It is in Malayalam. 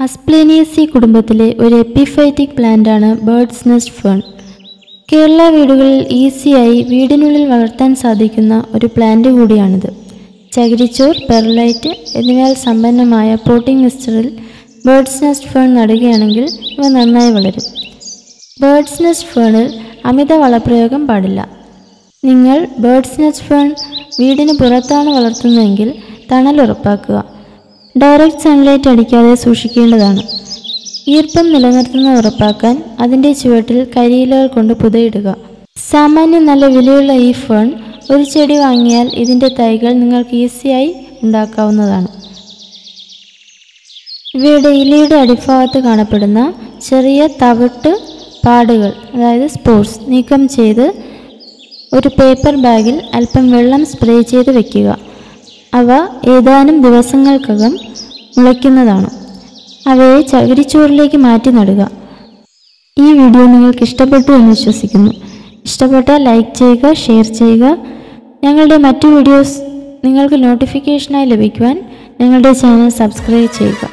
അസ്പ്ലേനിയസി കുടുംബത്തിലെ ഒരു എപ്പിഫൈറ്റിക് പ്ലാന്റാണ് ബേർഡ്സ് നെസ്റ്റ് ഫേൺ കേരള വീടുകളിൽ ഈസിയായി വീടിനുള്ളിൽ വളർത്താൻ സാധിക്കുന്ന ഒരു പ്ലാന്റ് കൂടിയാണിത് ചകിരിച്ചോർ പെർലൈറ്റ് എന്നിവയാൽ സമ്പന്നമായ പോട്ടിംഗ് മിക്സ്ചറിൽ ബേർഡ്സ് നെസ്റ്റ് ഫേൺ നടുകയാണെങ്കിൽ ഇവ നന്നായി വളരും ബേർഡ്സ് നെസ്റ്റ് ഫേണിൽ അമിത വളപ്രയോഗം പാടില്ല നിങ്ങൾ ബേർഡ്സ് നെസ്റ്റ് ഫേൺ വീടിന് പുറത്താണ് വളർത്തുന്നതെങ്കിൽ തണൽ ഉറപ്പാക്കുക ഡയറക്റ്റ് സൺലൈറ്റ് അടിക്കാതെ സൂക്ഷിക്കേണ്ടതാണ് ഈർപ്പം നിലനിർത്തുന്നത് ഉറപ്പാക്കാൻ അതിൻ്റെ ചുവട്ടിൽ കരിയിലകൾ കൊണ്ട് പുതയിടുക സാമാന്യം നല്ല വിലയുള്ള ഈ ഫേൺ ഒരു ചെടി വാങ്ങിയാൽ ഇതിൻ്റെ തൈകൾ നിങ്ങൾക്ക് ഈസിയായി ഉണ്ടാക്കാവുന്നതാണ് ഇവയുടെ ഇലയുടെ അടിഭാഗത്ത് കാണപ്പെടുന്ന ചെറിയ തവിട്ട് പാടുകൾ അതായത് സ്പോർട്സ് നീക്കം ചെയ്ത് ഒരു പേപ്പർ ബാഗിൽ അല്പം വെള്ളം സ്പ്രേ ചെയ്ത് വെക്കുക അവ ഏതാനും ദിവസങ്ങൾക്കകം മുളയ്ക്കുന്നതാണ് അവയെ ചകിരിച്ചോറിലേക്ക് മാറ്റി നടുക ഈ വീഡിയോ നിങ്ങൾക്ക് ഇഷ്ടപ്പെട്ടു എന്ന് വിശ്വസിക്കുന്നു ഇഷ്ടപ്പെട്ടാൽ ലൈക്ക് ചെയ്യുക ഷെയർ ചെയ്യുക ഞങ്ങളുടെ മറ്റു വീഡിയോസ് നിങ്ങൾക്ക് നോട്ടിഫിക്കേഷനായി ലഭിക്കുവാൻ ഞങ്ങളുടെ ചാനൽ സബ്സ്ക്രൈബ് ചെയ്യുക